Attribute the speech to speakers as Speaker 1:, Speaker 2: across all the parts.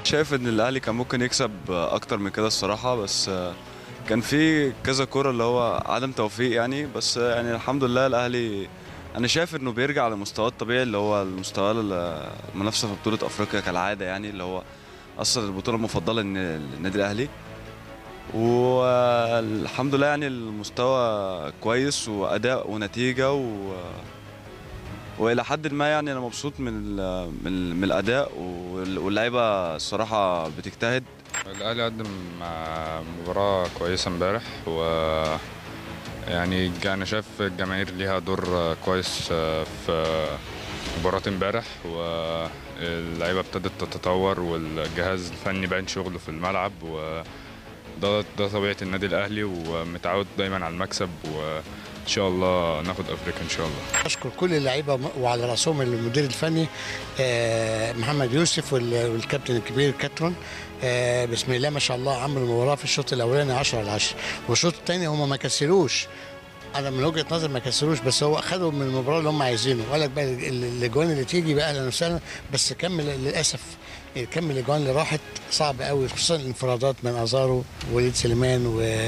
Speaker 1: شايف ان الاهلي كان ممكن يكسب اكتر من كده الصراحه بس كان في كذا كوره اللي هو عدم توفيق يعني بس يعني الحمد لله الاهلي انا شايف انه بيرجع لمستواه الطبيعي اللي هو المستوى المنافسه في بطوله افريقيا كالعاده يعني اللي هو اصلا البطوله المفضله للنادي الاهلي والحمد لله يعني المستوى كويس واداء ونتيجه و والى حد ما يعني انا مبسوط من ال من, ال من الاداء واللعيبه الصراحه بتجتهد
Speaker 2: الاهلي قدم مباراه كويسه امبارح و يعني انا شايف الجماهير ليها دور كويس في مباراه امبارح واللعيبه ابتدت تتطور والجهاز الفني باين شغله في الملعب و ده ده طبيعه النادي الاهلي ومتعود دايما على المكسب و ان شاء الله ناخد افريقيا ان شاء الله
Speaker 3: اشكر كل اللعيبه وعلى راسهم المدير الفني محمد يوسف والكابتن الكبير كاترون بسم الله ما شاء الله عملوا مباراه في الشوط الاولاني 10 على 10 والشوط الثاني هم ما كسروش انا من وجهه نظري ما كسروش بس هو اخذوا من المباراه اللي هم عايزينه وقال لك بقى الاجوان اللي تيجي بقى اهلا وسهلا بس كمل للاسف كم الاجوان اللي راحت صعب قوي خصوصا الانفرادات من ازارو ووليد سليمان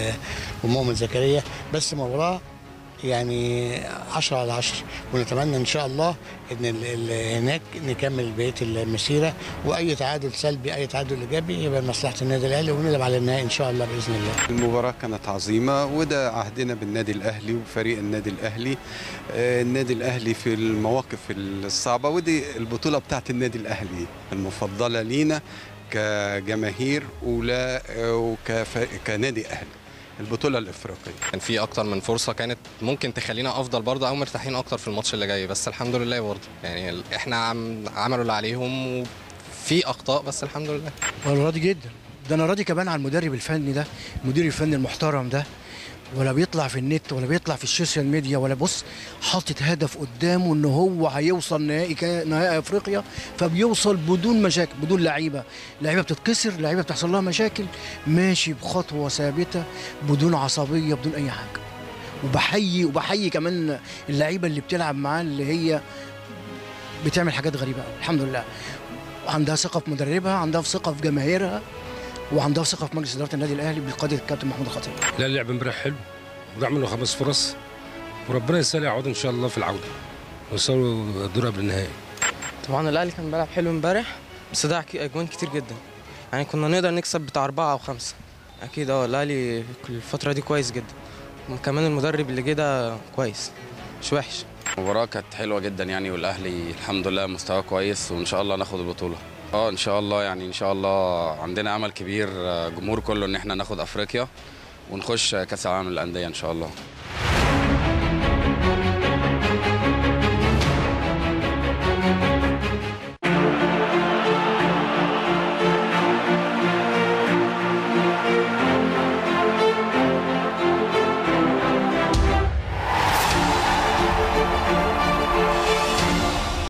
Speaker 3: ومؤمن زكريا بس مباراه يعني 10 على 10 ونتمنى ان شاء الله ان ال ال هناك نكمل بقيه المسيره واي تعادل سلبي اي تعادل ايجابي يبقى لمصلحه النادي الاهلي ونلعب على النهائي ان شاء الله باذن الله.
Speaker 4: المباراه كانت عظيمه وده عهدنا بالنادي الاهلي وفريق النادي الاهلي. آه النادي الاهلي في المواقف الصعبه ودي البطوله بتاعت النادي الاهلي المفضله لينا كجماهير ولا وكنادي اهلي. البطوله الافريقيه
Speaker 5: كان في اكتر من فرصه كانت ممكن تخلينا افضل برضه او مرتاحين اكتر في الماتش اللي جاي بس الحمد لله برضه يعني احنا عم عملوا اللي عليهم وفي اخطاء بس الحمد لله
Speaker 6: انا راضي جدا ده انا راضي كمان على المدرب الفني ده المدير الفني المحترم ده ولا بيطلع في النت ولا بيطلع في السوشيال ميديا ولا بص حاطط هدف قدامه ان هو هيوصل نهائي نهائي افريقيا فبيوصل بدون مشاكل بدون لعيبه لعيبه بتتكسر لعيبه بتحصل لها مشاكل ماشي بخطوه ثابته بدون عصبيه بدون اي حاجه وبحيي وبحيي كمان اللعيبه اللي بتلعب معاه اللي هي بتعمل حاجات غريبه قوي الحمد لله عندها ثقه في مدربها عندها ثقه في جماهيرها وعندها ثقه في مجلس اداره النادي الاهلي بقياده الكابتن محمود الخطيب.
Speaker 7: لا اللعب امبارح حلو وعملوا خمس فرص وربنا يسهل يعود ان شاء الله في العوده ويوصلوا الدور قبل النهائي.
Speaker 8: طبعا الاهلي كان بيلعب حلو امبارح بس ضيع اجوان كتير جدا يعني كنا نقدر نكسب بتاع اربعه او خمسه اكيد اه الاهلي الفتره دي كويس جدا كمان المدرب اللي جه ده كويس مش وحش.
Speaker 9: المباراه كانت حلوه جدا يعني والاهلي الحمد لله مستواه كويس وان شاء الله ناخد البطوله. اه ان شاء الله يعني ان شاء الله عندنا امل كبير جمهور كله ان احنا ناخد افريقيا ونخش كاس العالم للانديه ان شاء الله